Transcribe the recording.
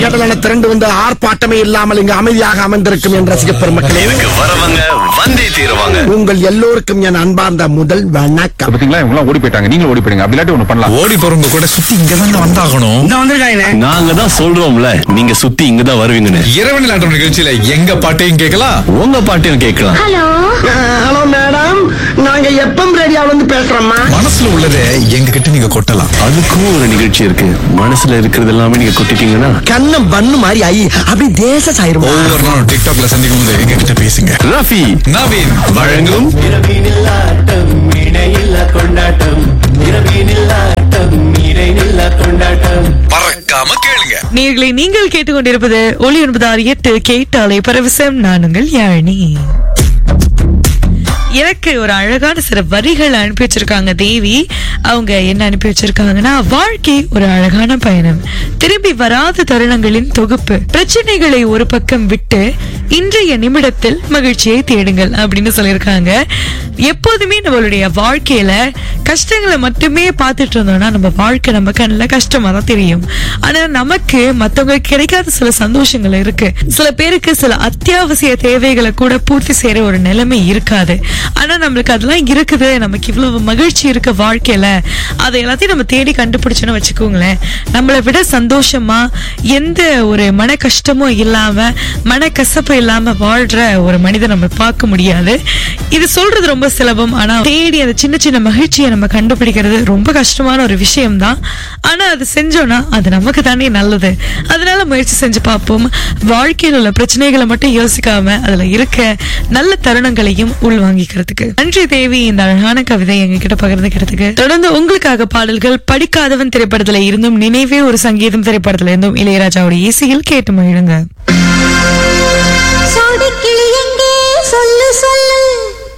கடலான திரண்டு வந்து ஆர்ப்பாட்டமே இல்லாமல் இங்கு அமைதியாக அமர்ந்திருக்கும் என் ரசிக பெருமக்களே இதுக்கு வரவங்க வந்தே தீருவாங்க உங்கள் எல்லோருக்கும் என் அன்பார்ந்த முதல் வணக்கம் பாத்தீங்களா இவங்க ஓடி போயிட்டாங்க நீங்களும் ஓடி போயிடுங்க அப்படி இல்லாட்டி ஒண்ணு பண்ணலாம் ஓடி போறவங்க கூட சுத்தி இங்க தான் வந்தாகணும் நாங்க தான் சொல்றோம்ல நீங்க சுத்தி இங்க தான் வருவீங்கன்னு இரவு நிலாட்டம் நிகழ்ச்சியில எங்க பாட்டையும் கேட்கலாம் உங்க பாட்டையும் கேட்கலாம் ஹலோ மேடம் நாங்க எப்பம் ரேடியோல இருந்து பேசுறோம்மா மனசுல உள்ளதை எங்க கிட்ட நீங்க கொட்டலாம் அதுக்கும் ஒரு நிகழ்ச்சி இருக்கு மனசுல இருக்கிறது எல்லாமே நீங்க கொட்டிட்டீங்கன்னா கண்ணம் பண்ணு மாதிரி ஐ அப்படி தேச சாயிருமா ஒவ்வொரு நாளும் டிக்டாக்ல சந்திக்கும் போது எங்க கிட்ட பேசுங்க ரஃபி நவீன் வழங்கும் இரவினில் ஆட்டம் இணையில்ல கொண்டாட்டம் இரவினில் ஆட்டம் இணையில்ல கொண்டாட்டம் பறக்காம கேளுங்க நேர்களை நீங்கள் கேட்டுக்கொண்டிருப்பது ஒளி ஒன்பது ஆறு எட்டு கேட்டாலே பரவசம் நான் உங்கள் யாழினி எனக்கு ஒரு அழகான சில வரிகள் அனுப்பி வச்சிருக்காங்க தேவி அவங்க என்ன அனுப்பி வச்சிருக்காங்கன்னா வாழ்க்கை ஒரு அழகான பயணம் திரும்பி வராத தருணங்களின் தொகுப்பு பிரச்சனைகளை ஒரு பக்கம் விட்டு இன்றைய நிமிடத்தில் மகிழ்ச்சியை தேடுங்கள் அப்படின்னு சொல்லியிருக்காங்க எப்போதுமே நம்மளுடைய வாழ்க்கையில கஷ்டங்களை மட்டுமே பார்த்துட்டு இருந்தோம்னா நம்ம வாழ்க்கை நம்ம கண்ணில் கஷ்டமா தான் தெரியும் ஆனா நமக்கு மத்தவங்களுக்கு கிடைக்காத சில சந்தோஷங்கள் இருக்கு சில பேருக்கு சில அத்தியாவசிய தேவைகளை கூட பூர்த்தி செய்யற ஒரு நிலைமை இருக்காது ஆனா நம்மளுக்கு அதெல்லாம் இருக்குது நமக்கு இவ்வளவு மகிழ்ச்சி இருக்கு வாழ்க்கையில அதை எல்லாத்தையும் நம்ம தேடி கண்டுபிடிச்சோன்னு வச்சுக்கோங்களேன் நம்மளை விட சந்தோஷமா எந்த ஒரு மன கஷ்டமும் இல்லாம மனக்கசப்பு இல்லாம வாழ்ற ஒரு மனிதன் நம்ம பார்க்க முடியாது இது சொல்றது ரொம்ப சுலபம் ஆனா தேடி அந்த சின்ன சின்ன மகிழ்ச்சியை நம்ம கண்டுபிடிக்கிறது ரொம்ப கஷ்டமான ஒரு விஷயம் தான் ஆனா அது செஞ்சோம்னா அது நமக்கு தானே நல்லது அதனால முயற்சி செஞ்சு பார்ப்போம் வாழ்க்கையில் உள்ள பிரச்சனைகளை மட்டும் யோசிக்காம அதுல இருக்க நல்ல தருணங்களையும் உள்வாங்கிக்கிறதுக்கு நன்றி தேவி இந்த அழகான கவிதை எங்க கிட்ட பகிர்ந்துக்கிறதுக்கு தொடர்ந்து உங்களுக்காக பாடல்கள் படிக்காதவன் திரைப்படத்துல இருந்தும் நினைவே ஒரு சங்கீதம் திரைப்படத்துல இருந்தும் இளையராஜாவுடைய இசையில் கேட்டு மகிழுங்க சோடிக்கிளி